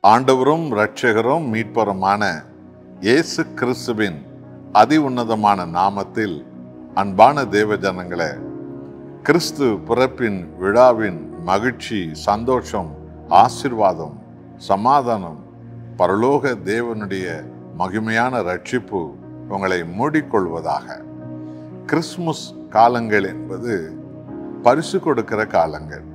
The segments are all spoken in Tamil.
ஆண்டவரும் இரட்சகரும் மீட்பருமான இயேசு கிறிஸ்துவின் அதி உன்னதமான நாமத்தில் அன்பான தேவ ஜனங்களே கிறிஸ்து பிறப்பின் விழாவின் மகிழ்ச்சி சந்தோஷம் ஆசிர்வாதம் சமாதானம் பரலோக தேவனுடைய மகிமையான ரட்சிப்பு உங்களை மூடிக்கொள்வதாக கிறிஸ்துமஸ் காலங்கள் என்பது பரிசு கொடுக்கிற காலங்கள்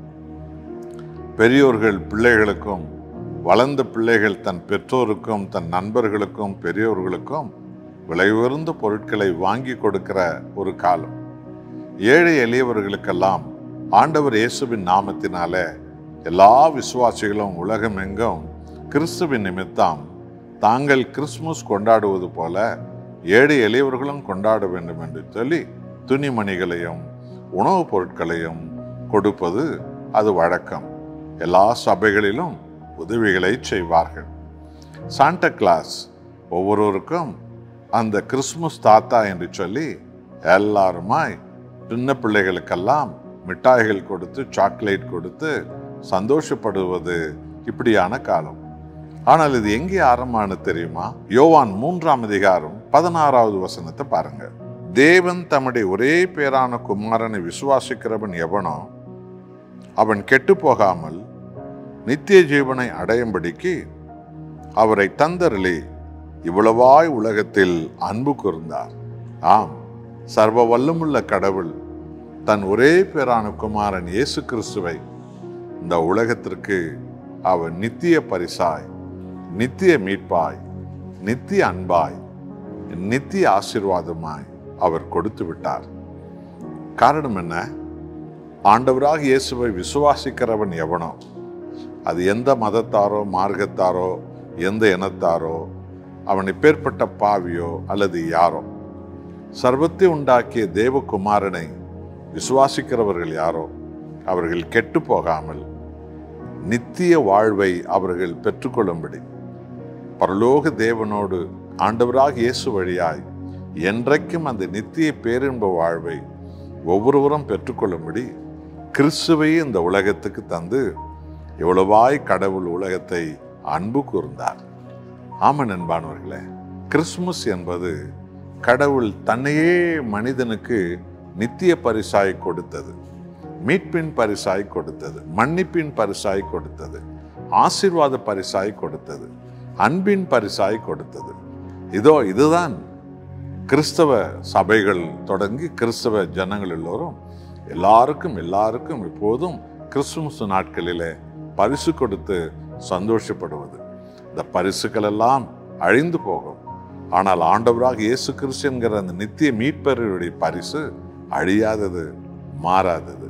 பெரியோர்கள் பிள்ளைகளுக்கும் வளர்ந்த பிள்ளைகள் தன் பெற்றோருக்கும் தன் நண்பர்களுக்கும் பெரியோர்களுக்கும் விலை உயர்ந்த பொருட்களை வாங்கி கொடுக்கிற ஒரு காலம் ஏழை எளியவர்களுக்கெல்லாம் ஆண்டவர் இயேசுவின் நாமத்தினால எல்லா விசுவாசிகளும் உலகமெங்கும் கிறிஸ்துவின் நிமித்தம் தாங்கள் கிறிஸ்துமஸ் கொண்டாடுவது போல ஏழை எளியவர்களும் கொண்டாட வேண்டும் என்று சொல்லி துணிமணிகளையும் உணவுப் பொருட்களையும் கொடுப்பது அது வழக்கம் எல்லா சபைகளிலும் உதவிகளை செய்வார்கள் சாண்டா கிளாஸ் ஒவ்வொருவருக்கும் அந்த கிறிஸ்துமஸ் தாத்தா என்று சொல்லி எல்லாருமாய் சின்ன பிள்ளைகளுக்கெல்லாம் மிட்டாய்கள் கொடுத்து சாக்லேட் கொடுத்து சந்தோஷப்படுவது இப்படியான காலம் ஆனால் இது எங்கே ஆரம்பமானது தெரியுமா யோவான் மூன்றாம் அதிகாரம் பதினாறாவது வசனத்தை பாருங்க தேவன் தம்முடைய ஒரே பேரான குமாரனை விசுவாசிக்கிறவன் எவனோ அவன் கெட்டு போகாமல் நித்திய ஜீவனை அடையும்படிக்கு அவரை தந்தருளி இவ்வளவாய் உலகத்தில் அன்பு கூர்ந்தார் ஆம் சர்வ வல்லமுள்ள கடவுள் தன் ஒரே பேரான குமாரன் இயேசு கிறிஸ்துவை இந்த உலகத்திற்கு அவர் நித்திய பரிசாய் நித்திய மீட்பாய் நித்திய அன்பாய் நித்திய ஆசீர்வாதமாய் அவர் கொடுத்து விட்டார் காரணம் என்ன ஆண்டவராக இயேசுவை விசுவாசிக்கிறவன் எவனோ அது எந்த மதத்தாரோ மார்க்கத்தாரோ எந்த இனத்தாரோ அவன் இப்பேற்பட்ட பாவியோ அல்லது யாரோ சர்வத்தை உண்டாக்கிய தேவகுமாரனை விசுவாசிக்கிறவர்கள் யாரோ அவர்கள் கெட்டு போகாமல் நித்திய வாழ்வை அவர்கள் பெற்றுக்கொள்ளும்படி பரலோக தேவனோடு ஆண்டவராக இயேசு வழியாய் என்றைக்கும் அந்த நித்திய பேரின்ப வாழ்வை ஒவ்வொருவரும் பெற்றுக்கொள்ளும்படி கிறிஸ்துவை இந்த உலகத்துக்கு தந்து எவ்வளவாய் கடவுள் உலகத்தை அன்பு கூர்ந்தார் ஆமன் அன்பானவர்களே கிறிஸ்துமஸ் என்பது கடவுள் தன்னையே மனிதனுக்கு நித்திய பரிசாய் கொடுத்தது மீட்பின் பரிசாய் கொடுத்தது மன்னிப்பின் பரிசாய் கொடுத்தது ஆசீர்வாத பரிசாய் கொடுத்தது அன்பின் பரிசாய் கொடுத்தது இதோ இதுதான் கிறிஸ்தவ சபைகள் தொடங்கி கிறிஸ்தவ ஜனங்கள் எல்லோரும் எல்லாருக்கும் எல்லாருக்கும் இப்போதும் கிறிஸ்துமஸ் நாட்களிலே பரிசு கொடுத்து சந்தோஷப்படுவது இந்த பரிசுகள் எல்லாம் அழிந்து போகும் ஆனால் ஆண்டவராக இயேசு கிறிஸ்து என்கிற அந்த நித்திய மீட்பருடைய பரிசு அழியாதது மாறாதது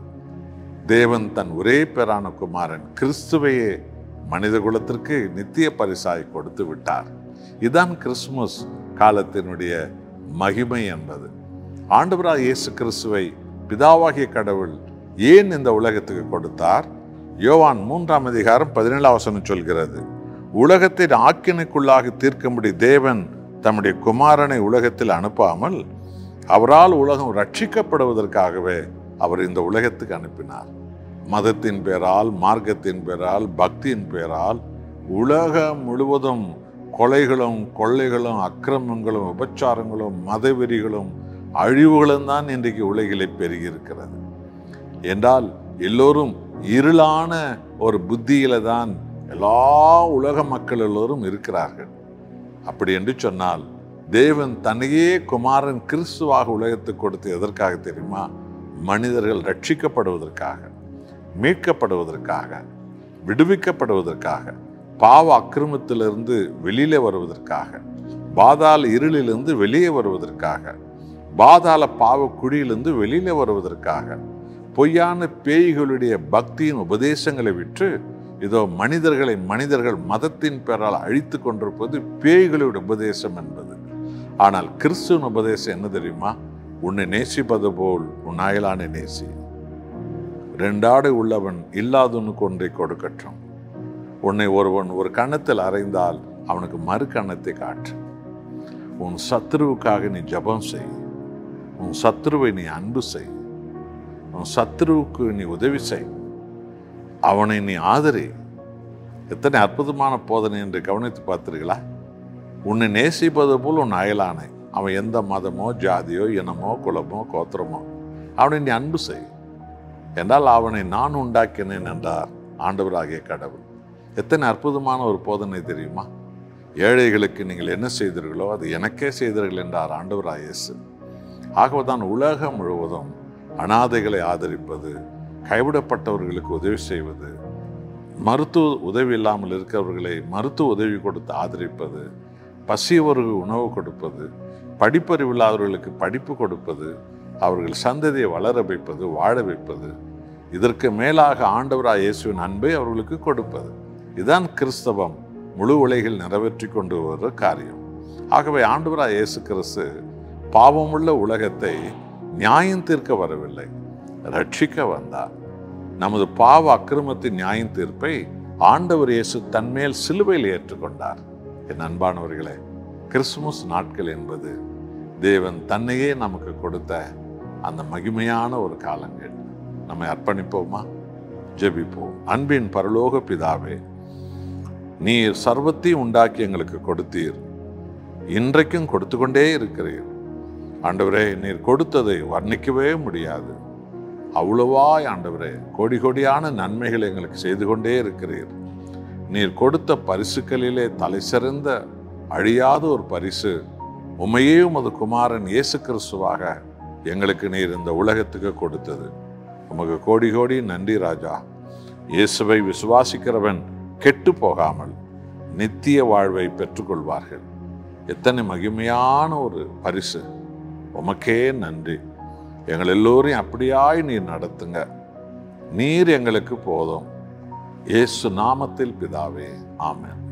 தேவன் தன் ஒரே பேரான குமாரன் கிறிஸ்துவையே மனித குலத்திற்கு நித்திய பரிசாய் கொடுத்து விட்டார் இதான் கிறிஸ்துமஸ் காலத்தினுடைய மகிமை என்பது ஆண்டவராக இயேசு கிறிஸ்துவை பிதாவாகிய கடவுள் ஏன் இந்த உலகத்துக்கு கொடுத்தார் யோவான் மூன்றாம் அதிகாரம் பதினேழாம் வசனம் சொல்கிறது உலகத்தின் ஆக்கினைக்குள்ளாக தீர்க்கும்படி தேவன் தம்முடைய குமாரனை உலகத்தில் அனுப்பாமல் அவரால் உலகம் ரட்சிக்கப்படுவதற்காகவே அவர் இந்த உலகத்துக்கு அனுப்பினார் மதத்தின் பேரால் மார்க்கத்தின் பேரால் பக்தியின் பேரால் உலகம் முழுவதும் கொலைகளும் கொள்ளைகளும் அக்கிரமங்களும் உபச்சாரங்களும் மதவெறிகளும் அழிவுகளும் தான் இன்றைக்கு உலகிலே பெருகி இருக்கிறது என்றால் எல்லோரும் இருளான ஒரு புத்தியில தான் எல்லா உலக மக்கள் எல்லோரும் இருக்கிறார்கள் அப்படி என்று சொன்னால் தேவன் தன்னையே குமாரன் கிறிஸ்துவாக உலகத்துக்கு கொடுத்து எதற்காக தெரியுமா மனிதர்கள் ரட்சிக்கப்படுவதற்காக மீட்கப்படுவதற்காக விடுவிக்கப்படுவதற்காக பாவ அக்கிரமத்திலிருந்து வெளியில வருவதற்காக பாதாள இருளிலிருந்து வெளியே வருவதற்காக பாதாள பாவ குழியிலிருந்து வெளியில வருவதற்காக பொய்யான பேய்களுடைய பக்தியின் உபதேசங்களை விற்று இதோ மனிதர்களை மனிதர்கள் மதத்தின் பெயரால் அழித்து கொண்டிருப்பது பேய்களுடைய உபதேசம் என்பது ஆனால் கிறிஸ்துவின் உபதேசம் என்ன தெரியுமா உன்னை நேசிப்பது போல் உன் அயலானை நேசி ரெண்டாடு உள்ளவன் இல்லாதவனுக்கு ஒன்றை கொடுக்கட்டும் உன்னை ஒருவன் ஒரு கன்னத்தில் அறைந்தால் அவனுக்கு மறு கன்னத்தை காட்டு உன் சத்துருவுக்காக நீ ஜபம் செய் உன் சத்துருவை நீ அன்பு செய் உன் சத்துருவுக்கு நீ உதவி செய் அவனை நீ ஆதரி எத்தனை அற்புதமான போதனை என்று கவனித்து பார்த்தீர்களா உன்னை நேசிப்பது போல் உன் அயலானை அவன் எந்த மதமோ ஜாதியோ இனமோ குலமோ கோத்திரமோ அவனை நீ அன்பு செய் என்றால் அவனை நான் உண்டாக்கினேன் என்றார் ஆண்டவராகிய கடவுள் எத்தனை அற்புதமான ஒரு போதனை தெரியுமா ஏழைகளுக்கு நீங்கள் என்ன செய்தீர்களோ அது எனக்கே செய்தீர்கள் என்றார் ஆண்டவராக இயேசு ஆகவே தான் உலகம் முழுவதும் அனாதைகளை ஆதரிப்பது கைவிடப்பட்டவர்களுக்கு உதவி செய்வது மருத்துவ உதவி இல்லாமல் இருக்கிறவர்களை மருத்துவ உதவி கொடுத்து ஆதரிப்பது பசியவருக்கு உணவு கொடுப்பது படிப்பறிவு இல்லாதவர்களுக்கு படிப்பு கொடுப்பது அவர்கள் சந்ததியை வளர வைப்பது வாழ வைப்பது இதற்கு மேலாக ஆண்டவராய் இயேசுவின் அன்பை அவர்களுக்கு கொடுப்பது இதுதான் கிறிஸ்தவம் முழு உலகில் நிறைவேற்றி கொண்டு வருகிற காரியம் ஆகவே ஆண்டவராய் இயேசு கிறிஸ்து பாவமுள்ள உலகத்தை நியாயம் தீர்க்க வரவில்லை ரட்சிக்க வந்தார் நமது பாவ அக்கிரமத்தின் நியாயம் தீர்ப்பை ஆண்டவர் இயேசு தன்மேல் சிலுவையில் ஏற்றுக்கொண்டார் என் அன்பானவர்களே கிறிஸ்துமஸ் நாட்கள் என்பது தேவன் தன்னையே நமக்கு கொடுத்த அந்த மகிமையான ஒரு காலங்கள் நம்மை அர்ப்பணிப்போமா ஜெபிப்போம் அன்பின் பரலோக பிதாவே நீர் சர்வத்தையும் உண்டாக்கி எங்களுக்கு கொடுத்தீர் இன்றைக்கும் கொடுத்து கொண்டே இருக்கிறீர் ஆண்டவரே நீர் கொடுத்ததை வர்ணிக்கவே முடியாது அவ்வளவாய் ஆண்டவரே கோடி கோடியான நன்மைகள் எங்களுக்கு செய்து கொண்டே இருக்கிறீர் நீர் கொடுத்த பரிசுகளிலே தலை சிறந்த அழியாத ஒரு பரிசு உமையே உமது குமாரன் இயேசு கிறிஸ்துவாக எங்களுக்கு நீர் இந்த உலகத்துக்கு கொடுத்தது உமக்கு கோடி கோடி நன்றி ராஜா இயேசுவை விசுவாசிக்கிறவன் கெட்டு போகாமல் நித்திய வாழ்வை பெற்றுக்கொள்வார்கள் எத்தனை மகிமையான ஒரு பரிசு உமக்கே நன்றி எங்கள் எல்லோரையும் அப்படியாய் நீர் நடத்துங்க நீர் எங்களுக்கு போதும் இயேசு நாமத்தில் பிதாவே ஆமென்